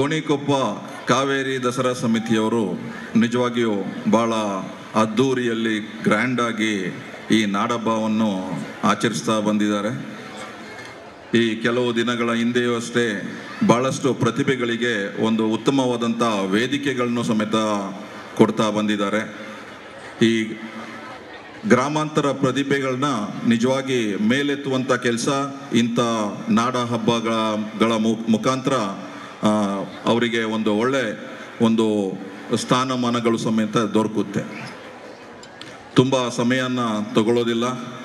ಗೋಣಿಕೊಪ್ಪ ಕಾವೇರಿ ದಸರಾ ಸಮಿತಿಯವರು ನಿಜವಾಗಿಯೂ ಭಾಳ ಅದ್ಧೂರಿಯಲ್ಲಿ ಗ್ರ್ಯಾಂಡಾಗಿ ಈ ನಾಡಹಬ್ಬವನ್ನು ಆಚರಿಸ್ತಾ ಬಂದಿದ್ದಾರೆ ಈ ಕೆಲವು ದಿನಗಳ ಹಿಂದೆಯೂ ಅಷ್ಟೇ ಭಾಳಷ್ಟು ಪ್ರತಿಭೆಗಳಿಗೆ ಒಂದು ಉತ್ತಮವಾದಂಥ ವೇದಿಕೆಗಳನ್ನು ಸಮೇತ ಕೊಡ್ತಾ ಬಂದಿದ್ದಾರೆ ಈ ಗ್ರಾಮಾಂತರ ಪ್ರತಿಭೆಗಳನ್ನ ನಿಜವಾಗಿ ಮೇಲೆತ್ತುವಂಥ ಕೆಲಸ ಇಂಥ ನಾಡ ಹಬ್ಬಗಳ ಗಳ ಮು- ಮುಖಾಂತರ ಆ, ಅವರಿಗೆ ಒಂದು ಒಳ್ಳೆ ಒಂದು ಸ್ಥಾನಮಾನಗಳು ಸಮೇತ ದೊರಕುತ್ತೆ ತುಂಬ ಸಮಯನ ತಗೊಳ್ಳೋದಿಲ್ಲ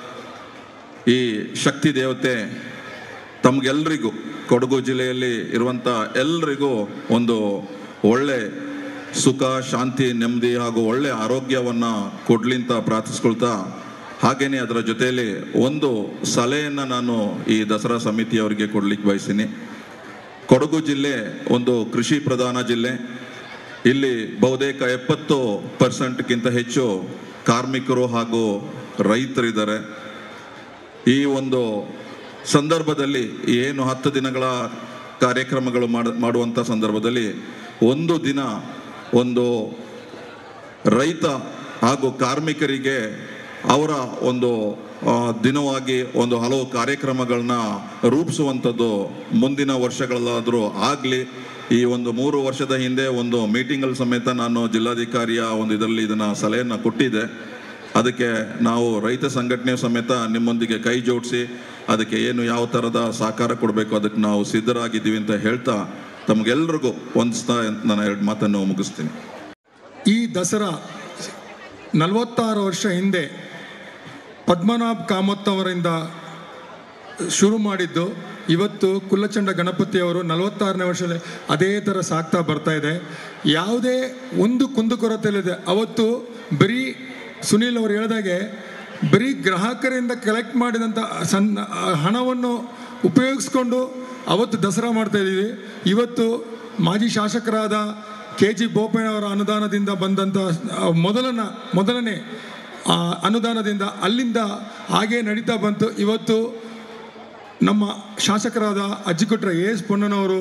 ಈ ಶಕ್ತಿ ದೇವತೆ ತಮಗೆಲ್ರಿಗೂ ಕೊಡಗು ಜಿಲ್ಲೆಯಲ್ಲಿ ಇರುವಂಥ ಎಲ್ರಿಗೂ ಒಂದು ಒಳ್ಳೆ ಸುಖ ಶಾಂತಿ ನೆಮ್ಮದಿ ಹಾಗೂ ಒಳ್ಳೆ ಆರೋಗ್ಯವನ್ನು ಕೊಡ್ಲಿ ಅಂತ ಪ್ರಾರ್ಥಿಸ್ಕೊಳ್ತಾ ಹಾಗೇನೆ ಅದರ ಜೊತೆಯಲ್ಲಿ ಒಂದು ಸಲಹೆಯನ್ನು ನಾನು ಈ ದಸರಾ ಸಮಿತಿಯವರಿಗೆ ಕೊಡ್ಲಿಕ್ಕೆ ಬಯಸ್ತೀನಿ ಕೊಡಗು ಜಿಲ್ಲೆ ಒಂದು ಕೃಷಿ ಪ್ರಧಾನ ಜಿಲ್ಲೆ ಇಲ್ಲಿ ಬಹುತೇಕ ಎಪ್ಪತ್ತು ಪರ್ಸೆಂಟ್ಗಿಂತ ಹೆಚ್ಚು ಕಾರ್ಮಿಕರು ಹಾಗೂ ರೈತರಿದ್ದಾರೆ ಈ ಒಂದು ಸಂದರ್ಭದಲ್ಲಿ ಏನು ಹತ್ತು ದಿನಗಳ ಕಾರ್ಯಕ್ರಮಗಳು ಮಾಡ ಮಾಡುವಂಥ ಸಂದರ್ಭದಲ್ಲಿ ಒಂದು ದಿನ ಒಂದು ರೈತ ಹಾಗೂ ಕಾರ್ಮಿಕರಿಗೆ ಅವರ ಒಂದು ಆ, ದಿನವಾಗಿ ಒಂದು ಹಲವು ಕಾರ್ಯಕ್ರಮಗಳನ್ನ ರೂಪಿಸುವಂಥದ್ದು ಮುಂದಿನ ವರ್ಷಗಳಲ್ಲಾದರೂ ಆಗಲಿ ಈ ಒಂದು ಮೂರು ವರ್ಷದ ಹಿಂದೆ ಒಂದು ಮೀಟಿಂಗಲ್ಲಿ ಸಮೇತ ನಾನು ಜಿಲ್ಲಾಧಿಕಾರಿಯ ಒಂದು ಇದರಲ್ಲಿ ಇದನ್ನು ಸಲಹೆಯನ್ನು ಕೊಟ್ಟಿದ್ದೆ ಅದಕ್ಕೆ ನಾವು ರೈತ ಸಂಘಟನೆ ಸಮೇತ ನಿಮ್ಮೊಂದಿಗೆ ಕೈ ಜೋಡಿಸಿ ಅದಕ್ಕೆ ಏನು ಯಾವ ಥರದ ಸಹಕಾರ ಕೊಡಬೇಕು ಅದಕ್ಕೆ ನಾವು ಸಿದ್ಧರಾಗಿದ್ದೀವಿ ಅಂತ ಹೇಳ್ತಾ ತಮಗೆಲ್ರಿಗೂ ಹೊಂದಿಸ್ತಾ ನಾನು ಎರಡು ಮಾತನ್ನು ಮುಗಿಸ್ತೀನಿ ಈ ದಸರಾ ನಲವತ್ತಾರು ವರ್ಷ ಹಿಂದೆ ಪದ್ಮನಾಭ್ ಕಾಮತ್ ಅವರಿಂದ ಶುರು ಮಾಡಿದ್ದು ಇವತ್ತು ಕುಲ್ಲಚಂಡ ಗಣಪತಿಯವರು ನಲವತ್ತಾರನೇ ವರ್ಷದಲ್ಲಿ ಅದೇ ಥರ ಸಾಕ್ತಾ ಬರ್ತಾ ಇದೆ ಯಾವುದೇ ಒಂದು ಕುಂದುಕೊರತೆ ಇಲ್ಲದೆ ಅವತ್ತು ಬರೀ ಸುನೀಲ್ ಅವರು ಹೇಳಿದಾಗೆ ಬರೀ ಗ್ರಾಹಕರಿಂದ ಕಲೆಕ್ಟ್ ಮಾಡಿದಂಥ ಸಣ್ಣ ಹಣವನ್ನು ಉಪಯೋಗಿಸ್ಕೊಂಡು ಅವತ್ತು ದಸರಾ ಮಾಡ್ತಾ ಇದ್ದೀವಿ ಇವತ್ತು ಮಾಜಿ ಶಾಸಕರಾದ ಕೆ ಜಿ ಬೋಪಯ್ಯನವರ ಅನುದಾನದಿಂದ ಬಂದಂಥ ಆ, ಮೊದಲನ ಮೊದಲನೇ ಆ, ಅನುದಾನದಿಂದ ಅಲ್ಲಿಂದ ಹಾಗೇ ನಡೀತಾ ಬಂತು ಇವತ್ತು ನಮ್ಮ ಶಾಸಕರಾದ ಅಜ್ಜಿಕೊಟ್ರ ಎ ಎಸ್ ಪೊನ್ನನವರು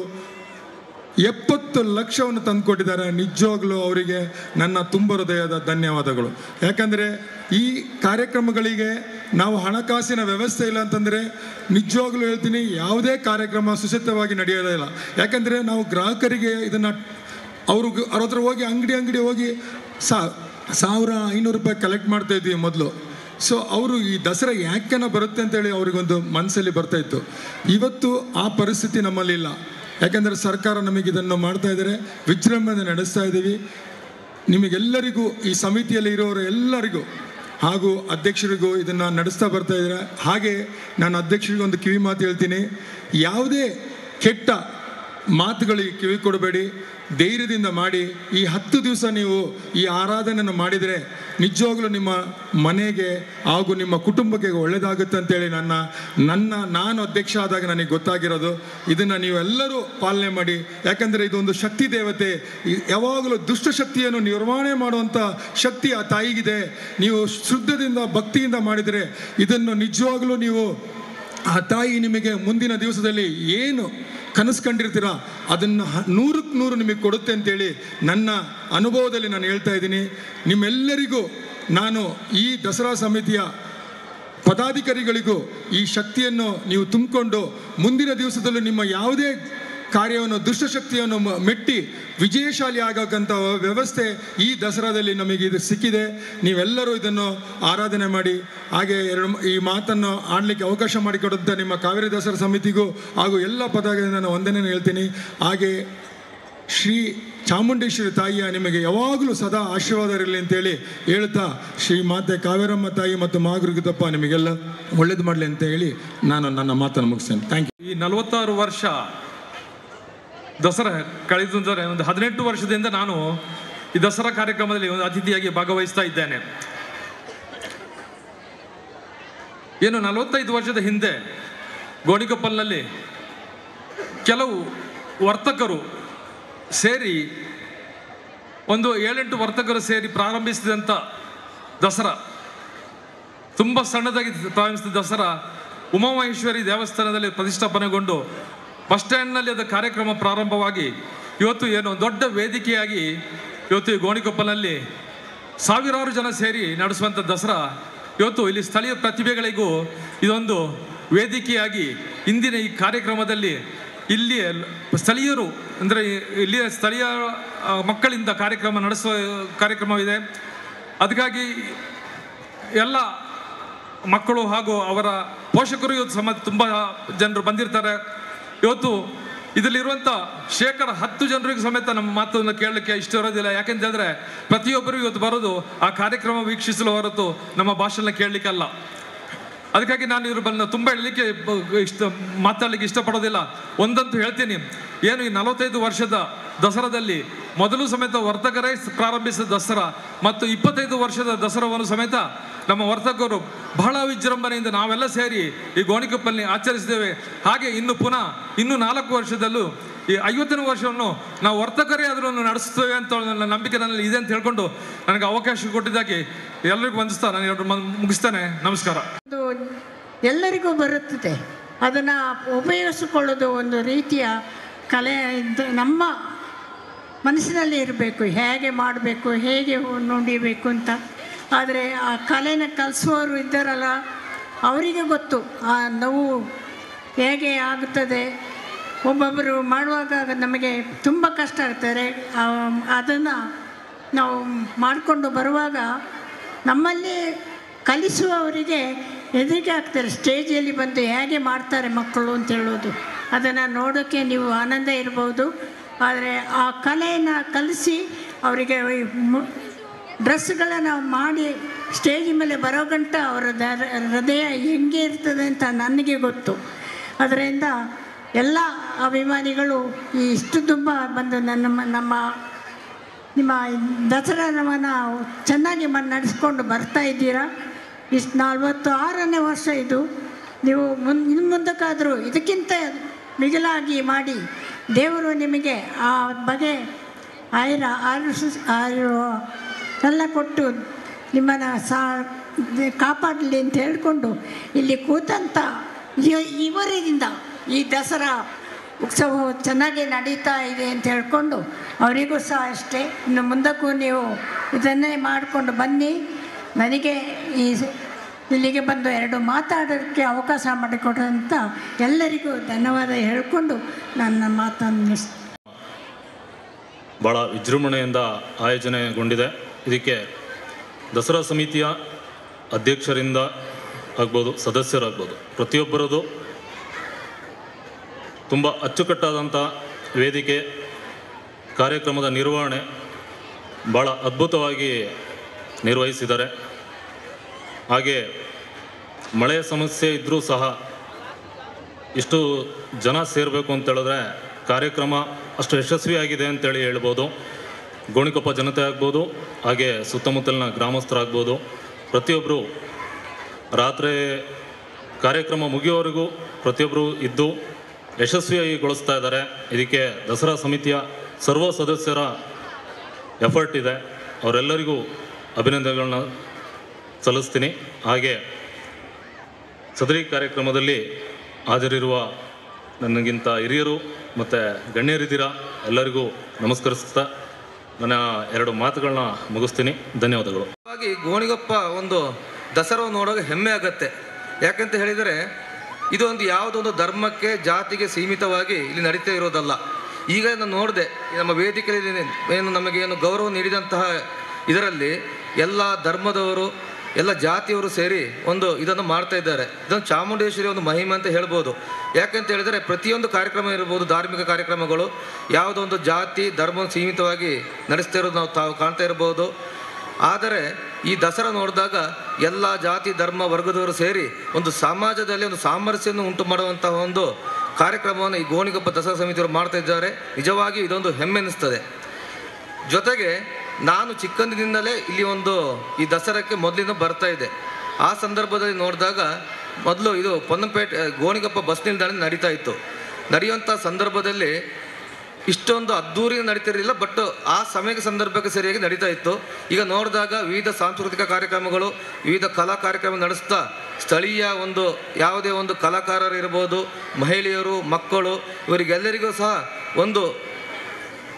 ಎಪ್ಪತ್ತು ಲಕ್ಷವನ್ನು ತಂದುಕೊಟ್ಟಿದ್ದಾರೆ ನಿಜವಾಗ್ಲೂ ಅವರಿಗೆ ನನ್ನ ತುಂಬ ಹೃದಯದ ಧನ್ಯವಾದಗಳು ಯಾಕಂದರೆ ಈ ಕಾರ್ಯಕ್ರಮಗಳಿಗೆ ನಾವು ಹಣಕಾಸಿನ ವ್ಯವಸ್ಥೆ ಇಲ್ಲ ಅಂತಂದರೆ ನಿಜವಾಗ್ಲೂ ಹೇಳ್ತೀನಿ ಯಾವುದೇ ಕಾರ್ಯಕ್ರಮ ಸುಸೂತ್ರವಾಗಿ ನಡೆಯೋದೇ ಇಲ್ಲ ಯಾಕಂದರೆ ನಾವು ಗ್ರಾಹಕರಿಗೆ ಇದನ್ನು ಅವರು ಅವ್ರ ಹತ್ರ ಹೋಗಿ ಅಂಗಡಿ ಅಂಗಡಿ ಹೋಗಿ ಸಾ ಸಾವಿರ ಐನೂರು ರೂಪಾಯಿ ಕಲೆಕ್ಟ್ ಮಾಡ್ತಾ ಇದ್ವಿ ಮೊದಲು ಸೊ ಅವರು ಈ ದಸರಾ ಯಾಕೆನ ಬರುತ್ತೆ ಅಂತೇಳಿ ಅವ್ರಿಗೊಂದು ಮನಸ್ಸಲ್ಲಿ ಬರ್ತಾ ಇತ್ತು ಇವತ್ತು ಆ ಪರಿಸ್ಥಿತಿ ನಮ್ಮಲ್ಲಿ ಇಲ್ಲ ಯಾಕಂದರೆ ಸರ್ಕಾರ ನಮಗೆ ಇದನ್ನು ಮಾಡ್ತಾ ಇದ್ದಾರೆ ವಿಜೃಂಭಣೆ ನಡೆಸ್ತಾ ಇದ್ದೀವಿ ನಿಮಗೆಲ್ಲರಿಗೂ ಈ ಸಮಿತಿಯಲ್ಲಿ ಇರೋರು ಎಲ್ಲರಿಗೂ ಹಾಗೂ ಅಧ್ಯಕ್ಷರಿಗೂ ಇದನ್ನು ನಡೆಸ್ತಾ ಬರ್ತಾ ಇದ್ದಾರೆ ಹಾಗೆ ನಾನು ಅಧ್ಯಕ್ಷರಿಗೆ ಒಂದು ಕಿವಿ ಮಾತು ಹೇಳ್ತೀನಿ ಯಾವುದೇ ಕೆಟ್ಟ ಮಾತುಗಳಿಗೆ ಕಿವಿ ಕೊಡಬೇಡಿ ಧೈರ್ಯದಿಂದ ಮಾಡಿ ಈ ಹತ್ತು ದಿವಸ ನೀವು ಈ ಆರಾಧನೆಯನ್ನು ಮಾಡಿದರೆ ನಿಜವಾಗ್ಲೂ ನಿಮ್ಮ ಮನೆಗೆ ಹಾಗೂ ನಿಮ್ಮ ಕುಟುಂಬಕ್ಕೆ ಒಳ್ಳೆಯದಾಗುತ್ತೆ ಅಂತೇಳಿ ನನ್ನ ನನ್ನ ನಾನು ಅಧ್ಯಕ್ಷ ಆದಾಗ ನನಗೆ ಗೊತ್ತಾಗಿರೋದು ಇದನ್ನು ನೀವೆಲ್ಲರೂ ಪಾಲನೆ ಮಾಡಿ ಯಾಕಂದರೆ ಇದೊಂದು ಶಕ್ತಿ ದೇವತೆ ಈ- ಯಾವಾಗಲೂ ದುಷ್ಟಶಕ್ತಿಯನ್ನು ನಿರ್ವಹಣೆ ಮಾಡುವಂಥ ಶಕ್ತಿ ಆ ತಾಯಿಗಿದೆ ನೀವು ಶುದ್ಧದಿಂದ ಭಕ್ತಿಯಿಂದ ಮಾಡಿದರೆ ಇದನ್ನು ನಿಜವಾಗಲೂ ನೀವು ಆ ತಾಯಿ ನಿಮಗೆ ಮುಂದಿನ ದಿವಸದಲ್ಲಿ ಏನು ಕನಸು ಕಂಡಿರ್ತೀರ ಅದನ್ನು ಹ- ನೂರಕ್ಕೆ ನೂರು ನಿಮಗೆ ಕೊಡುತ್ತೆ ಅಂತೇಳಿ ನನ್ನ ಅನುಭವದಲ್ಲಿ ನಾನು ಹೇಳ್ತಾ ಇದ್ದೀನಿ ನಿಮ್ಮೆಲ್ಲರಿಗೂ ನಾನು ಈ ದಸರಾ ಸಮಿತಿಯ ಪದಾಧಿಕಾರಿಗಳಿಗೂ ಈ ಶಕ್ತಿಯನ್ನು ನೀವು ತುಂಬಿಕೊಂಡು ಮುಂದಿನ ದಿವಸದಲ್ಲೂ ನಿಮ್ಮ ಯಾವುದೇ ಕಾರ್ಯವನ್ನು ದುಷ್ಟಶಕ್ತಿಯನ್ನು ಮ- ಮೆಟ್ಟಿ ವಿಜಯಶಾಲಿ ಆಗಕ್ಕಂಥ ವ್ಯವಸ್ಥೆ ಈ ದಸರಾದಲ್ಲಿ ನಮಗೆ ಇದು ಸಿಕ್ಕಿದೆ ನೀವೆಲ್ಲರೂ ಇದನ್ನು ಆರಾಧನೆ ಮಾಡಿ ಹಾಗೆ ಎರಡು ಮ- ಈ ಮಾತನ್ನು ಆಡಲಿಕ್ಕೆ ಅವಕಾಶ ಮಾಡಿಕೊಡುವಂಥ ನಿಮ್ಮ ಕಾವೇರಿ ದಸರಾ ಸಮಿತಿಗೂ ಹಾಗೂ ಎಲ್ಲ ಪದಾಧಿಕಾರಿಗಳಿಂದ ನಾನು ವಂದನೆ ಹೇಳ್ತೀನಿ ಹಾಗೆ ಶ್ರೀ ಚಾಮುಂಡೇಶ್ವರಿ ತಾಯಿಯ ನಿಮಗೆ ಯಾವಾಗಲೂ ಸದಾ ಆಶೀರ್ವಾದ ಇರಲಿ ಅಂತೇಳಿ ಹೇಳ್ತಾ ಶ್ರೀ ಮಾತೆ ಕಾವೇರಮ್ಮ ತಾಯಿ ಮತ್ತು ಮಾಗುರುಗಿದಪ್ಪ ನಿಮಗೆಲ್ಲ ಒಳ್ಳೇದು ಮಾಡಲಿ ಅಂತ ಹೇಳಿ ನಾನು ನನ್ನ ಮಾತನ್ನು ಮುಗಿಸ್ತೇನೆ ಥ್ಯಾಂಕ್ ಯು ಈ ನಲವತ್ತಾರು ವರ್ಷ ದಸರಾ ಕಳೆದಂದರೆ ಒಂದು ಹದಿನೆಂಟು ವರ್ಷದಿಂದ ನಾನು ಈ ದಸರಾ ಕಾರ್ಯಕ್ರಮದಲ್ಲಿ ಒಂದು ಅತಿಥಿಯಾಗಿ ಭಾಗವಹಿಸ್ತಾ ಇದ್ದೇನೆ ಏನು ನಲವತ್ತೈದು ವರ್ಷದ ಹಿಂದೆ ಗೋಣಿಕೊಪ್ಪಲ್ನಲ್ಲಿ ಕೆಲವು ವರ್ತಕರು ಸೇರಿ ಒಂದು ಏಳೆಂಟು ವರ್ತಕರು ಸೇರಿ ಪ್ರಾರಂಭಿಸಿದಂಥ ದಸರಾ ತುಂಬ ಸಣ್ಣದಾಗಿ ಪ್ರಾರಂಭಿಸಿದ ದಸರಾ ಉಮಾಮಹೇಶ್ವರಿ ದೇವಸ್ಥಾನದಲ್ಲಿ ಪ್ರತಿಷ್ಠಾಪನೆಗೊಂಡು ಬಸ್ ಸ್ಟ್ಯಾಂಡ್ನಲ್ಲಿ ಅದು ಕಾರ್ಯಕ್ರಮ ಪ್ರಾರಂಭವಾಗಿ ಇವತ್ತು ಏನು ದೊಡ್ಡ ವೇದಿಕೆಯಾಗಿ ಇವತ್ತು ಈ ಗೋಣಿಕೊಪ್ಪಲಲ್ಲಿ ಸಾವಿರಾರು ಜನ ಸೇರಿ ನಡೆಸುವಂಥ ದಸರಾ ಇವತ್ತು ಇಲ್ಲಿ ಸ್ಥಳೀಯ ಪ್ರತಿಭೆಗಳಿಗೂ ಇದೊಂದು ವೇದಿಕೆಯಾಗಿ ಇಂದಿನ ಈ ಕಾರ್ಯಕ್ರಮದಲ್ಲಿ ಇಲ್ಲಿ ಸ್ಥಳೀಯರು ಅಂದರೆ ಇಲ್ಲಿಯ ಸ್ಥಳೀಯ ಆ, ಮಕ್ಕಳಿಂದ ಕಾರ್ಯಕ್ರಮ ನಡೆಸುವ ಕಾರ್ಯಕ್ರಮವಿದೆ ಅದಕ್ಕಾಗಿ ಎಲ್ಲ ಮಕ್ಕಳು ಹಾಗೂ ಅವರ ಪೋಷಕರು ಇವತ್ತು ಸಮ ತುಂಬ ಜನರು ಬಂದಿರ್ತಾರೆ ಇವತ್ತು ಇದರಲ್ಲಿರುವಂಥ ಶೇಕಡ ಹತ್ತು ಜನರಿಗೆ ಸಮೇತ ನಮ್ಮ ಮಾತನ್ನು ಕೇಳಲಿಕ್ಕೆ ಇಷ್ಟ ಇರೋದಿಲ್ಲ ಯಾಕೆಂತ ಹೇಳಿದ್ರೆ ಪ್ರತಿಯೊಬ್ಬರು ಇವತ್ತು ಬರೋದು ಆ ಕಾರ್ಯಕ್ರಮ ವೀಕ್ಷಿಸಲು ಹೊರತು ನಮ್ಮ ಭಾಷೆನ ಕೇಳಲಿಕ್ಕಲ್ಲ ಅದಕ್ಕಾಗಿ ನಾನು ಇದ್ರ ಬಂದ ತುಂಬ ಹೇಳಲಿಕ್ಕೆ ಬ- ಇಷ್ಟ ಮಾತಾಡಲಿಕ್ಕೆ ಇಷ್ಟಪಡೋದಿಲ್ಲ ಒಂದಂತೂ ಹೇಳ್ತೀನಿ ಏನು ಈ ನಲವತ್ತೈದು ವರ್ಷದ ದಸರಾದಲ್ಲಿ ಮೊದಲು ಸಮೇತ ವರ್ತಕರೇ ಪ್ರಾರಂಭಿಸಿದ ದಸರಾ ಮತ್ತು ಇಪ್ಪತ್ತೈದು ವರ್ಷದ ದಸರಾವನ್ನು ಸಮೇತ ನಮ್ಮ ವರ್ತಕರು ಬಹಳ ವಿಜೃಂಭಣೆಯಿಂದ ನಾವೆಲ್ಲ ಸೇರಿ ಈ ಗೋಣಿಕೊಪ್ಪಲ್ಲಿ ಆಚರಿಸಿದ್ದೇವೆ ಹಾಗೆ ಇನ್ನು ಪುನಃ ಇನ್ನು ನಾಲ್ಕು ವರ್ಷದಲ್ಲೂ ಈ ಐವತ್ತನೇ ವರ್ಷವನ್ನು ನಾವು ವರ್ತಕರೇ ಅದನ್ನು ನಡೆಸ್ತೇವೆ ಅಂತ ನನ್ನ ನಂಬಿಕೆ ನನ್ನಲ್ಲಿ ಇದೆ ಅಂತ ಹೇಳ್ಕೊಂಡು ನನಗೆ ಅವಕಾಶ ಕೊಟ್ಟಿದ್ದಕ್ಕೆ ಎಲ್ಲರಿಗೂ ವಂದಿಸ್ತಾ ನಾನು ಎರಡು ಮಾತು ಮುಗಿಸ್ತೇನೆ ನಮಸ್ಕಾರ ಅದು ಎಲ್ಲರಿಗೂ ಬರುತ್ತದೆ ಅದನ್ನು ಉಪಯೋಗಿಸಿಕೊಳ್ಳೋದು ಒಂದು ರೀತಿಯ ಕಲೆ ಇದ್ದು ನಮ್ಮ ಮನಸ್ಸಿನಲ್ಲಿ ಇರಬೇಕು ಹೇಗೆ ಮಾಡಬೇಕು ಹೇಗೆ ನುಡಿಬೇಕು ಅಂತ ಆದರೆ ಆ ಕಲೆನ ಕಲಿಸುವವರು ಇದ್ದಾರಲ್ಲ ಅವರಿಗೆ ಗೊತ್ತು ಆ ನೋವು ಹೇಗೆ ಆಗುತ್ತದೆ ಒಬ್ಬೊಬ್ಬರು ಮಾಡುವಾಗ ನಮಗೆ ತುಂಬ ಕಷ್ಟ ಆಗ್ತಾರೆ ಅದನ್ನು ನಾವು ಮಾಡಿಕೊಂಡು ಬರುವಾಗ ನಮ್ಮಲ್ಲಿ ಕಲಿಸುವವರಿಗೆ ಹೆದರಿಕೆ ಆಗ್ತಾರೆ ಸ್ಟೇಜಲ್ಲಿ ಬಂದು ಹೇಗೆ ಮಾಡ್ತಾರೆ ಮಕ್ಕಳು ಅಂತ ಹೇಳೋದು ಅದನ್ನು ನೋಡೋಕ್ಕೆ ನೀವು ಆನಂದ ಇರ್ಬೋದು ಆದರೆ ಆ ಕಲೆಯನ್ನು ಕಲಿಸಿ ಅವರಿಗೆ ಡ್ರೆಸ್ಗಳನ್ನು ಮಾಡಿ ಸ್ಟೇಜ್ ಮೇಲೆ ಬರೋ ಗಂಟ ಅವರ ದ- ಹೃದಯ ಹೆಂಗೆ ಇರ್ತದೆ ಅಂತ ನನಗೆ ಗೊತ್ತು ಅದರಿಂದ ಎಲ್ಲ ಅಭಿಮಾನಿಗಳು ಈ ಇಷ್ಟು ತುಂಬ ಬಂದು ನನ್ನ ನಮ್ಮ ನಿಮ್ಮ ದಸರಾವನ್ನು ಚೆನ್ನಾಗಿ ಮ ನಡೆಸ್ಕೊಂಡು ಬರ್ತಾ ಇದ್ದೀರಾ ಇಷ್ಟು ನಲ್ವತ್ತು ಆರನೇ ವರ್ಷ ಇದು ನೀವು ಮುನ್ ಇನ್ನು ಮುಂದಕ್ಕಾದರೂ ಇದಕ್ಕಿಂತ ಮಿಗಿಲಾಗಿ ಮಾಡಿ ದೇವರು ನಿಮಗೆ ಆ ಬಗೆ ಆಯುರ ಆಯುಷ್ ಆಯು ಎಲ್ಲ ಕೊಟ್ಟು ನಿಮ್ಮನ್ನು ಸಾ ಕಾಪಾಡಲಿ ಅಂತ ಹೇಳಿಕೊಂಡು ಇಲ್ಲಿ ಕೂತಂಥ ಇವ- ಇವರಿಂದ ಈ ದಸರಾ ಉತ್ಸವ ಚೆನ್ನಾಗಿ ನಡೀತಾ ಇದೆ ಅಂತ ಹೇಳ್ಕೊಂಡು ಅವರಿಗೂ ಸಹ ಅಷ್ಟೇ ಇನ್ನು ಮುಂದಕ್ಕೂ ನೀವು ಇದನ್ನೇ ಮಾಡಿಕೊಂಡು ಬನ್ನಿ ನನಗೆ ಈ ಇಲ್ಲಿಗೆ ಬಂದು ಎರಡು ಮಾತಾಡೋಕ್ಕೆ ಅವಕಾಶ ಮಾಡಿಕೊಡೋಂಥ ಎಲ್ಲರಿಗೂ ಧನ್ಯವಾದ ಹೇಳಿಕೊಂಡು ನನ್ನ ಮಾತನ್ನು ನಿಲ್ಲಿಸ್ತೀನಿ ಭಾಳ ವಿಜೃಂಭಣೆಯಿಂದ ಆಯೋಜನೆಗೊಂಡಿದೆ ಇದಕ್ಕೆ ದಸರಾ ಸಮಿತಿಯ ಅಧ್ಯಕ್ಷರಿಂದ ಆಗ್ಬೋದು ಸದಸ್ಯರಾಗ್ಬೋದು ಪ್ರತಿಯೊಬ್ಬರದು ತುಂಬ ಅಚ್ಚುಕಟ್ಟಾದಂಥ ವೇದಿಕೆ ಕಾರ್ಯಕ್ರಮದ ನಿರ್ವಹಣೆ ಭಾಳ ಅದ್ಭುತವಾಗಿ ನಿರ್ವಹಿಸಿದ್ದಾರೆ ಹಾಗೆ ಮಳೆಯ ಸಮಸ್ಯೆ ಇದ್ದರೂ ಸಹ ಇಷ್ಟು ಜನ ಸೇರಬೇಕು ಅಂತ ಹೇಳಿದ್ರೆ ಕಾರ್ಯಕ್ರಮ ಅಷ್ಟು ಯಶಸ್ವಿಯಾಗಿದೆ ಅಂತೇಳಿ ಹೇಳ್ಬೋದು ಗೋಣಿಕೊಪ್ಪ ಜನತೆ ಆಗ್ಬೋದು ಹಾಗೆ ಸುತ್ತಮುತ್ತಲಿನ ಗ್ರಾಮಸ್ಥರಾಗ್ಬೋದು ಪ್ರತಿಯೊಬ್ಬರು ರಾತ್ರಿ ಕಾರ್ಯಕ್ರಮ ಮುಗಿಯೋವರೆಗೂ ಪ್ರತಿಯೊಬ್ಬರು ಇದ್ದು ಯಶಸ್ವಿಗೊಳಿಸ್ತಾ ಇದ್ದಾರೆ ಇದಕ್ಕೆ ದಸರಾ ಸಮಿತಿಯ ಸರ್ವ ಸದಸ್ಯರ ಎಫರ್ಟ್ ಇದೆ ಅವರೆಲ್ಲರಿಗೂ ಅಭಿನಂದನೆಗಳನ್ನ ಸಲ್ಲಿಸ್ತೀನಿ ಹಾಗೆ ಸದರಿ ಕಾರ್ಯಕ್ರಮದಲ್ಲಿ ಹಾಜರಿರುವ ನನಗಿಂತ ಹಿರಿಯರು ಮತ್ತು ಗಣ್ಯರಿದ್ದೀರಾ ಎಲ್ಲರಿಗೂ ನಮಸ್ಕರಿಸ್ತಾ ನನ್ನ ಎರಡು ಮಾತುಗಳನ್ನ ಮುಗಿಸ್ತೀನಿ ಧನ್ಯವಾದಗಳು ಹಾಗಾಗಿ ಗೋಣಿಗೊಪ್ಪ ಒಂದು ದಸರಾ ನೋಡುವಾಗ ಹೆಮ್ಮೆ ಆಗತ್ತೆ ಯಾಕಂತ ಹೇಳಿದರೆ ಇದು ಒಂದು ಯಾವುದೋ ಒಂದು ಧರ್ಮಕ್ಕೆ ಜಾತಿಗೆ ಸೀಮಿತವಾಗಿ ಇಲ್ಲಿ ನಡೀತಾ ಇರೋದಲ್ಲ ಈಗ ನಾನು ನೋಡಿದೆ ನಮ್ಮ ವೇದಿಕೆಯಲ್ಲಿ ಏನು ನಮಗೆ ಏನು ಗೌರವ ನೀಡಿದಂತಹ ಇದರಲ್ಲಿ ಎಲ್ಲ ಧರ್ಮದವರು ಎಲ್ಲ ಜಾತಿಯವರು ಸೇರಿ ಒಂದು ಇದನ್ನು ಮಾಡ್ತಾ ಇದ್ದಾರೆ ಇದನ್ನು ಚಾಮುಂಡೇಶ್ವರಿ ಒಂದು ಮಹಿಮೆ ಅಂತ ಹೇಳ್ಬೋದು ಯಾಕಂತ ಹೇಳಿದರೆ ಪ್ರತಿಯೊಂದು ಕಾರ್ಯಕ್ರಮ ಇರ್ಬೋದು ಧಾರ್ಮಿಕ ಕಾರ್ಯಕ್ರಮಗಳು ಯಾವುದೋ ಒಂದು ಜಾತಿ ಧರ್ಮ ಸೀಮಿತವಾಗಿ ನಡೆಸ್ತಾ ಇರೋದು ನಾವು ತಾವು ಕಾಣ್ತಾ ಇರ್ಬೋದು ಆದರೆ ಈ ದಸರಾ ನೋಡಿದಾಗ ಎಲ್ಲ ಜಾತಿ ಧರ್ಮ ವರ್ಗದವರು ಸೇರಿ ಒಂದು ಸಮಾಜದಲ್ಲಿ ಒಂದು ಸಾಮರಸ್ಯವನ್ನು ಉಂಟು ಮಾಡುವಂತಹ ಒಂದು ಕಾರ್ಯಕ್ರಮವನ್ನು ಈ ಗೋಣಿಗೊಪ್ಪ ದಸರಾ ಸಮಿತಿಯವರು ಮಾಡ್ತಾ ಇದ್ದಾರೆ ನಿಜವಾಗಿ ಇದೊಂದು ಹೆಮ್ಮೆ ಅನ್ನಿಸ್ತದೆ ಜೊತೆಗೆ ನಾನು ಚಿಕ್ಕಂದಿನಿಂದಲೇ ಇಲ್ಲಿ ಒಂದು ಈ ದಸರಾಕ್ಕೆ ಮೊದಲಿಂದ ಬರ್ತಾ ಇದ್ದೆ ಆ ಸಂದರ್ಭದಲ್ಲಿ ನೋಡಿದಾಗ ಮೊದಲು ಇದು ಪೊನ್ನಂಪೇಟೆ ಗೋಣಿಗೊಪ್ಪ ಬಸ್ ನಿಲ್ದಾಣ ನಡೀತಾ ಇತ್ತು ನಡೆಯುವಂಥ ಸಂದರ್ಭದಲ್ಲಿ ಇಷ್ಟೊಂದು ಅದ್ದೂರಿ ನಡೀತಿರಲಿಲ್ಲ ಬಟ್ ಆ ಸಮಯಕ್ಕೆ ಸಂದರ್ಭಕ್ಕೆ ಸರಿಯಾಗಿ ನಡೀತಾ ಇತ್ತು ಈಗ ನೋಡಿದಾಗ ವಿವಿಧ ಸಾಂಸ್ಕೃತಿಕ ಕಾರ್ಯಕ್ರಮಗಳು ವಿವಿಧ ಕಲಾ ಕಾರ್ಯಕ್ರಮ ನಡೆಸ್ತಾ ಸ್ಥಳೀಯ ಒಂದು ಯಾವುದೇ ಒಂದು ಕಲಾಕಾರರು ಇರ್ಬೋದು ಮಹಿಳೆಯರು ಮಕ್ಕಳು ಇವರಿಗೆಲ್ಲರಿಗೂ ಸಹ ಒಂದು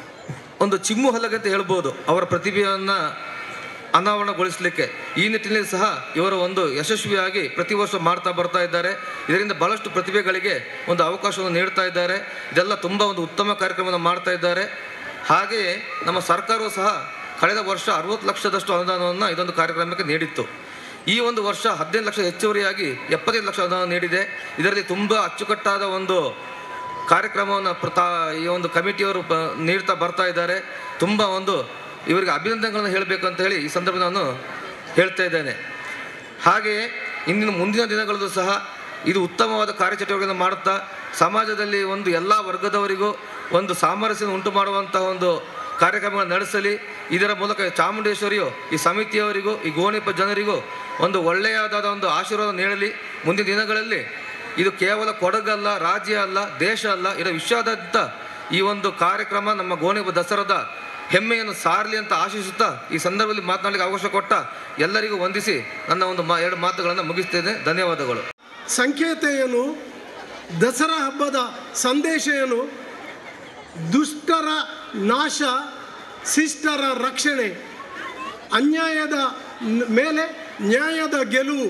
ಒಂದು ಚಿಮ್ಮು ಹಲಗೆ ಅಂತ ಹೇಳ್ಬೋದು ಅವರ ಪ್ರತಿಭೆಯನ್ನು ಅನಾವರಣಗೊಳಿಸಲಿಕ್ಕೆ ಈ ನಿಟ್ಟಿನಲ್ಲಿ ಸಹ ಇವರು ಒಂದು ಯಶಸ್ವಿಯಾಗಿ ಪ್ರತಿ ವರ್ಷ ಮಾಡ್ತಾ ಬರ್ತಾ ಇದ್ದಾರೆ ಇದರಿಂದ ಬಹಳಷ್ಟು ಪ್ರತಿಭೆಗಳಿಗೆ ಒಂದು ಅವಕಾಶವನ್ನು ನೀಡ್ತಾ ಇದ್ದಾರೆ ಇದೆಲ್ಲ ತುಂಬ ಒಂದು ಉತ್ತಮ ಕಾರ್ಯಕ್ರಮವನ್ನು ಮಾಡ್ತಾ ಇದ್ದಾರೆ ಹಾಗೆಯೇ ನಮ್ಮ ಸರ್ಕಾರವು ಸಹ ಕಳೆದ ವರ್ಷ ಅರವತ್ತು ಲಕ್ಷದಷ್ಟು ಅನುದಾನವನ್ನು ಇದೊಂದು ಕಾರ್ಯಕ್ರಮಕ್ಕೆ ನೀಡಿತ್ತು ಈ ಒಂದು ವರ್ಷ ಹದಿನೈದು ಲಕ್ಷ ಹೆಚ್ಚುವರಿಯಾಗಿ ಎಪ್ಪತ್ತೈದು ಲಕ್ಷ ಅನುದಾನ ನೀಡಿದೆ ಇದರಲ್ಲಿ ತುಂಬ ಅಚ್ಚುಕಟ್ಟಾದ ಒಂದು ಕಾರ್ಯಕ್ರಮವನ್ನು ಪ್ರತಾ ಈ ಒಂದು ಕಮಿಟಿಯವರು ಪ ನೀಡ್ತಾ ಬರ್ತಾ ಇದ್ದಾರೆ ತುಂಬ ಒಂದು ಇವರಿಗೆ ಅಭಿನಂದನೆಗಳನ್ನು ಹೇಳಬೇಕು ಅಂತ ಹೇಳಿ ಈ ಸಂದರ್ಭ ನಾನು ಹೇಳ್ತಾ ಇದ್ದೇನೆ ಹಾಗೆಯೇ ಇಂದಿನ ಮುಂದಿನ ದಿನಗಳಲ್ಲೂ ಸಹ ಇದು ಉತ್ತಮವಾದ ಕಾರ್ಯಚಟುವಟಿಕೆಯನ್ನು ಮಾಡುತ್ತಾ ಸಮಾಜದಲ್ಲಿ ಒಂದು ಎಲ್ಲ ವರ್ಗದವರಿಗೂ ಒಂದು ಸಾಮರಸ್ಯ ಉಂಟು ಮಾಡುವಂತಹ ಒಂದು ಕಾರ್ಯಕ್ರಮಗಳನ್ನು ನಡೆಸಲಿ ಇದರ ಮೂಲಕ ಚಾಮುಂಡೇಶ್ವರಿಯು ಈ ಸಮಿತಿಯವರಿಗೂ ಈ ಗೋಣಿಪ ಜನರಿಗೂ ಒಂದು ಒಳ್ಳೆಯದಾದ ಒಂದು ಆಶೀರ್ವಾದ ನೀಡಲಿ ಮುಂದಿನ ದಿನಗಳಲ್ಲಿ ಇದು ಕೇವಲ ಕೊಡಗಲ್ಲ ರಾಜ್ಯ ಅಲ್ಲ ದೇಶ ಅಲ್ಲ ಇದರ ವಿಶ್ವಾದ್ಯಂತ ಈ ಒಂದು ಕಾರ್ಯಕ್ರಮ ನಮ್ಮ ಗೋಣಿಪ ದಸರಾದ ಹೆಮ್ಮೆಯನ್ನು ಸಾರಲಿ ಅಂತ ಆಶಿಸುತ್ತಾ ಈ ಸಂದರ್ಭದಲ್ಲಿ ಮಾತನಾಡಲಿಕ್ಕೆ ಅವಕಾಶ ಕೊಟ್ಟ ಎಲ್ಲರಿಗೂ ವಂದಿಸಿ ನನ್ನ ಒಂದು ಮಾ ಎರಡು ಮಾತುಗಳನ್ನು ಮುಗಿಸ್ತೇನೆ ಧನ್ಯವಾದಗಳು ಸಂಕೇತ ಏನು ದಸರಾ ಹಬ್ಬದ ಸಂದೇಶ ಏನು ದುಷ್ಟರ ನಾಶ ಶಿಷ್ಟರ ರಕ್ಷಣೆ ಅನ್ಯಾಯದ ನ್- ಮೇಲೆ ನ್ಯಾಯದ ಗೆಲುವು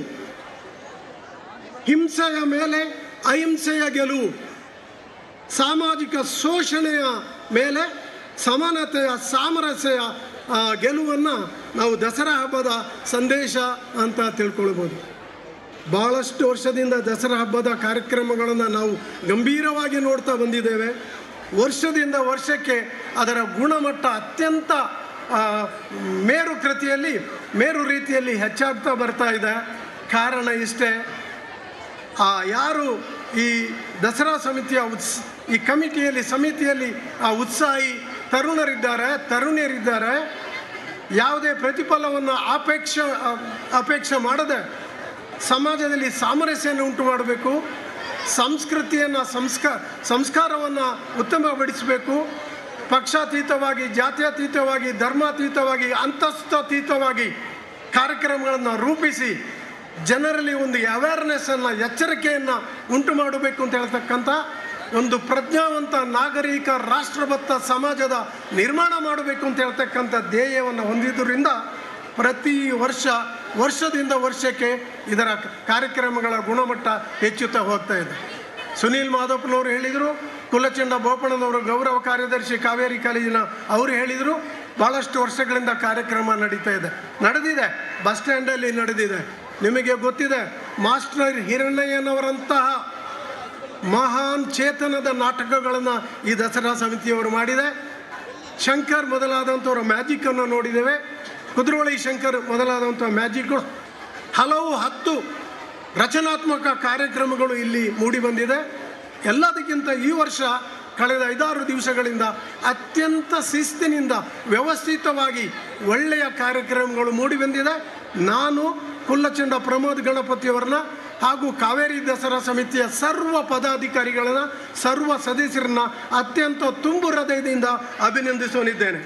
ಹಿಂಸೆಯ ಮೇಲೆ ಅಹಿಂಸೆಯ ಗೆಲುವು ಸಾಮಾಜಿಕ ಶೋಷಣೆಯ ಮೇಲೆ ಸಮಾನತೆಯ ಸಾಮರಸ್ಯ ಆ, ಗೆಲುವನ್ನು ನಾವು ದಸರಾ ಹಬ್ಬದ ಸಂದೇಶ ಅಂತ ತಿಳ್ಕೊಳ್ಬೋದು ಭಾಳಷ್ಟು ವರ್ಷದಿಂದ ದಸರಾ ಹಬ್ಬದ ಕಾರ್ಯಕ್ರಮಗಳನ್ನು ನಾವು ಗಂಭೀರವಾಗಿ ನೋಡ್ತಾ ಬಂದಿದ್ದೇವೆ ವರ್ಷದಿಂದ ವರ್ಷಕ್ಕೆ ಅದರ ಗುಣಮಟ್ಟ ಅತ್ಯಂತ ಆ, ಮೇರು ಕೃತಿಯಲ್ಲಿ ಮೇರು ರೀತಿಯಲ್ಲಿ ಹೆಚ್ಚಾಗ್ತಾ ಬರ್ತಾ ಇದೆ ಕಾರಣ ಇಷ್ಟೇ ಆ ಯಾರು ಈ ದಸರಾ ಸಮಿತಿಯ ಉತ್ಸ್ ಈ ಕಮಿಟಿಯಲ್ಲಿ ಸಮಿತಿಯಲ್ಲಿ ಆ ಉತ್ಸಾಹಿ ತರುಣರಿದ್ದಾರೆ ತರುಣಿಯರಿದ್ದಾರೆ ಯಾವುದೇ ಪ್ರತಿಫಲವನ್ನು ಅಪೇಕ್ಷ ಅಪೇಕ್ಷೆ ಮಾಡದೆ ಸಮಾಜದಲ್ಲಿ ಸಾಮರಸ್ಯವನ್ನು ಉಂಟು ಮಾಡಬೇಕು ಸಂಸ್ಕೃತಿಯನ್ನು ಸಂಸ್ಕಾರ ಸಂಸ್ಕಾರವನ್ನು ಉತ್ತಮಪಡಿಸಬೇಕು ಪಕ್ಷಾತೀತವಾಗಿ ಜಾತ್ಯತೀತವಾಗಿ ಧರ್ಮಾತೀತವಾಗಿ ಅಂತಸ್ತಾತೀತವಾಗಿ ಕಾರ್ಯಕ್ರಮಗಳನ್ನು ರೂಪಿಸಿ ಜನರಲ್ಲಿ ಒಂದು ಅವೇರ್ನೆಸ್ಸನ್ನು ಎಚ್ಚರಿಕೆಯನ್ನು ಉಂಟು ಮಾಡಬೇಕು ಅಂತ ಹೇಳ್ತಕ್ಕಂಥ ಒಂದು ಪ್ರಜ್ಞಾವಂತ ನಾಗರಿಕ ರಾಷ್ಟ್ರಭಕ್ತ ಸಮಾಜದ ನಿರ್ಮಾಣ ಮಾಡಬೇಕು ಅಂತ ಹೇಳ್ತಕ್ಕಂಥ ಧ್ಯೇಯವನ್ನು ಹೊಂದಿದ್ದರಿಂದ ಪ್ರತಿ ವರ್ಷ ವರ್ಷದಿಂದ ವರ್ಷಕ್ಕೆ ಇದರ ಕಾರ್ಯಕ್ರಮಗಳ ಗುಣಮಟ್ಟ ಹೆಚ್ಚುತ್ತಾ ಹೋಗ್ತಾ ಇದೆ ಸುನೀಲ್ ಮಾಧಪ್ಪನವರು ಹೇಳಿದರು ಕುಲಚಂಡ ಬೋಪಣ್ಣನವರು ಗೌರವ ಕಾರ್ಯದರ್ಶಿ ಕಾವೇರಿ ಕಾಲೇಜಿನ ಅವರು ಹೇಳಿದರು ಭಾಳಷ್ಟು ವರ್ಷಗಳಿಂದ ಕಾರ್ಯಕ್ರಮ ನಡೀತಾ ಇದೆ ನಡೆದಿದೆ ಬಸ್ ಸ್ಟ್ಯಾಂಡಲ್ಲಿ ನಡೆದಿದೆ ನಿಮಗೆ ಗೊತ್ತಿದೆ ಮಾಸ್ಟರ್ ಹಿರಣ್ಣಯ್ಯನವರಂತಹ ಮಹಾನ್ ಚೇತನದ ನಾಟಕಗಳನ್ನು ಈ ದಸರಾ ಸಮಿತಿಯವರು ಮಾಡಿದೆ ಶಂಕರ್ ಮೊದಲಾದಂಥವ್ರ ಮ್ಯಾಜಿಕ್ಕನ್ನು ನೋಡಿದ್ದೇವೆ ಕುದ್ರೋಳಿ ಶಂಕರ್ ಮೊದಲಾದಂಥ ಮ್ಯಾಜಿಕ್ಗಳು ಹಲವು ಹತ್ತು ರಚನಾತ್ಮಕ ಕಾರ್ಯಕ್ರಮಗಳು ಇಲ್ಲಿ ಮೂಡಿ ಬಂದಿದೆ ಎಲ್ಲದಕ್ಕಿಂತ ಈ ವರ್ಷ ಕಳೆದ ಐದಾರು ದಿವಸಗಳಿಂದ ಅತ್ಯಂತ ಶಿಸ್ತಿನಿಂದ ವ್ಯವಸ್ಥಿತವಾಗಿ ಒಳ್ಳೆಯ ಕಾರ್ಯಕ್ರಮಗಳು ಮೂಡಿ ಬಂದಿದೆ ನಾನು ಕುಲ್ಲಚಂಡ ಪ್ರಮೋದ್ ಗಣಪತಿಯವರನ್ನ ಹಾಗೂ ಕಾವೇರಿ ದಸರಾ ಸಮಿತಿಯ ಸರ್ವ ಪದಾಧಿಕಾರಿಗಳನ್ನ ಸರ್ವ ಸದಸ್ಯರನ್ನ ಅತ್ಯಂತ ತುಂಬು ಹೃದಯದಿಂದ ಅಭಿನಂದಿಸುವನಿದ್ದೇನೆ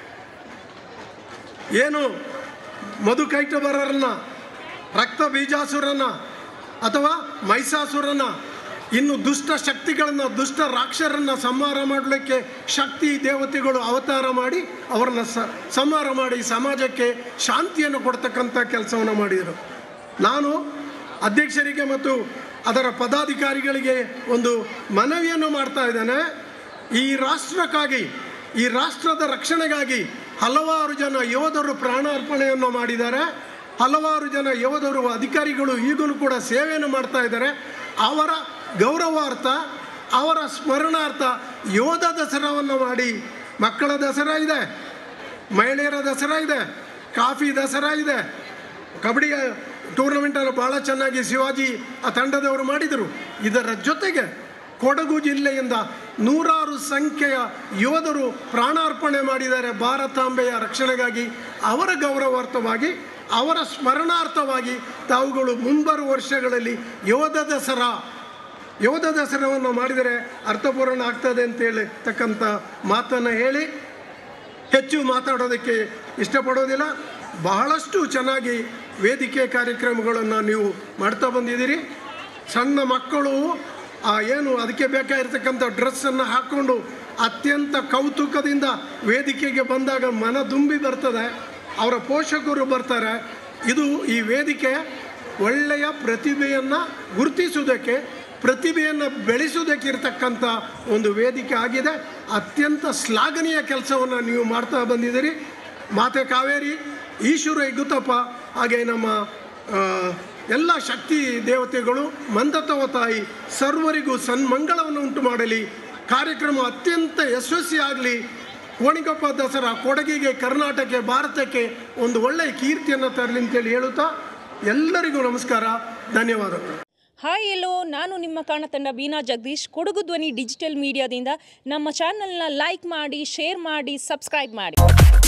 ಏನು ಮಧುಕೈಟಬರರನ್ನ ರಕ್ತ ಬೀಜಾಸುರನ ಅಥವಾ ಮೈಸಾಸುರನ ಇನ್ನು ದುಷ್ಟ ಶಕ್ತಿಗಳನ್ನು ದುಷ್ಟ ರಾಕ್ಷರನ್ನ ಸಂಹಾರ ಮಾಡಲಿಕ್ಕೆ ಶಕ್ತಿ ದೇವತೆಗಳು ಅವತಾರ ಮಾಡಿ ಅವರನ್ನ ಸ ಸಂಹಾರ ಮಾಡಿ ಸಮಾಜಕ್ಕೆ ಶಾಂತಿಯನ್ನು ಕೊಡ್ತಕ್ಕಂಥ ಕೆಲಸವನ್ನು ಮಾಡಿದರು ನಾನು ಅಧ್ಯಕ್ಷರಿಗೆ ಮತ್ತು ಅದರ ಪದಾಧಿಕಾರಿಗಳಿಗೆ ಒಂದು ಮನವಿಯನ್ನು ಮಾಡ್ತಾ ಇದ್ದೇನೆ ಈ ರಾಷ್ಟ್ರಕ್ಕಾಗಿ ಈ ರಾಷ್ಟ್ರದ ರಕ್ಷಣೆಗಾಗಿ ಹಲವಾರು ಜನ ಯೋಧರು ಪ್ರಾಣಾರ್ಪಣೆಯನ್ನು ಮಾಡಿದ್ದಾರೆ ಹಲವಾರು ಜನ ಯೋಧರು ಅಧಿಕಾರಿಗಳು ಈಗಲೂ ಕೂಡ ಸೇವೆಯನ್ನು ಮಾಡ್ತಾ ಇದ್ದಾರೆ ಅವರ ಗೌರವಾರ್ಥ ಅವರ ಸ್ಮರಣಾರ್ಥ ಯೋಧ ದಸರಾವನ್ನು ಮಾಡಿ ಮಕ್ಕಳ ದಸರಾ ಇದೆ ಮಹಿಳೆಯರ ದಸರಾ ಇದೆ ಕಾಫಿ ದಸರಾ ಇದೆ ಕಬಡ್ಡಿ ಟೂರ್ನಮೆಂಟನ್ನು ಭಾಳ ಚೆನ್ನಾಗಿ ಶಿವಾಜಿ ಆ ತಂಡದವರು ಮಾಡಿದರು ಇದರ ಜೊತೆಗೆ ಕೊಡಗು ಜಿಲ್ಲೆಯಿಂದ ನೂರಾರು ಸಂಖ್ಯೆಯ ಯೋಧರು ಪ್ರಾಣಾರ್ಪಣೆ ಮಾಡಿದ್ದಾರೆ ಭಾರತಾಂಬೆಯ ರಕ್ಷಣೆಗಾಗಿ ಅವರ ಗೌರವಾರ್ಥವಾಗಿ ಅವರ ಸ್ಮರಣಾರ್ಥವಾಗಿ ತಾವುಗಳು ಮುಂಬರುವ ವರ್ಷಗಳಲ್ಲಿ ಯೋಧ ದಸರಾ ಯೋಧ ದಸರಾವನ್ನು ಮಾಡಿದರೆ ಅರ್ಥಪೂರ್ಣ ಆಗ್ತದೆ ಅಂತ ಹೇಳ್ತಕ್ಕಂಥ ಮಾತನ್ನು ಹೇಳಿ ಹೆಚ್ಚು ಮಾತಾಡೋದಕ್ಕೆ ಇಷ್ಟಪಡೋದಿಲ್ಲ ಬಹಳಷ್ಟು ಚೆನ್ನಾಗಿ ವೇದಿಕೆ ಕಾರ್ಯಕ್ರಮಗಳನ್ನು ನೀವು ಮಾಡ್ತಾ ಬಂದಿದ್ದೀರಿ ಸಣ್ಣ ಮಕ್ಕಳು ಆ ಏನು ಅದಕ್ಕೆ ಬೇಕಾಗಿರ್ತಕ್ಕಂಥ ಡ್ರೆಸ್ಸನ್ನು ಹಾಕ್ಕೊಂಡು ಅತ್ಯಂತ ಕೌತುಕದಿಂದ ವೇದಿಕೆಗೆ ಬಂದಾಗ ಮನ ತುಂಬಿ ಬರ್ತದೆ ಅವರ ಪೋಷಕರು ಬರ್ತಾರೆ ಇದು ಈ ವೇದಿಕೆ ಒಳ್ಳೆಯ ಪ್ರತಿಭೆಯನ್ನು ಗುರುತಿಸುವುದಕ್ಕೆ ಪ್ರತಿಭೆಯನ್ನು ಬೆಳೆಸುವುದಕ್ಕೆ ಇರತಕ್ಕಂಥ ಒಂದು ವೇದಿಕೆ ಆಗಿದೆ ಅತ್ಯಂತ ಶ್ಲಾಘನೀಯ ಕೆಲಸವನ್ನು ನೀವು ಮಾಡ್ತಾ ಬಂದಿದ್ದೀರಿ ಮಾತೆ ಕಾವೇರಿ ಈಶ್ವರ ಇಗುತ್ತಪ್ಪ ಹಾಗೆ ನಮ್ಮ ಆ, ಎಲ್ಲ ಶಕ್ತಿ ದೇವತೆಗಳು ಮಂದತವ ತಾಯಿ ಸರ್ವರಿಗೂ ಸನ್ಮಂಗಳವನ್ನು ಉಂಟು ಮಾಡಲಿ ಕಾರ್ಯಕ್ರಮ ಅತ್ಯಂತ ಯಶಸ್ವಿಯಾಗಲಿ ಕೋಣಿಕೊಪ್ಪ ದಸರಾ ಕೊಡಗಿಗೆ ಕರ್ನಾಟಕಕ್ಕೆ ಭಾರತಕ್ಕೆ ಒಂದು ಒಳ್ಳೆಯ ಕೀರ್ತಿಯನ್ನು ತರಲಿ ಅಂತೇಳಿ ಹೇಳುತ್ತಾ ಎಲ್ಲರಿಗೂ ನಮಸ್ಕಾರ ಧನ್ಯವಾದಗಳು ಹಾಯ್ ಎಲ್ಲೋ ನಾನು ನಿಮ್ಮ ಕಾಣತಂಡ ಬೀನಾ ಜಗದೀಶ್ ಕೊಡಗು ಧ್ವನಿ ಡಿಜಿಟಲ್ ಮೀಡಿಯಾದಿಂದ ನಮ್ಮ ಚಾನಲ್ನ ಲೈಕ್ ಮಾಡಿ ಶೇರ್ ಮಾಡಿ ಸಬ್ಸ್ಕ್ರೈಬ್ ಮಾಡಿ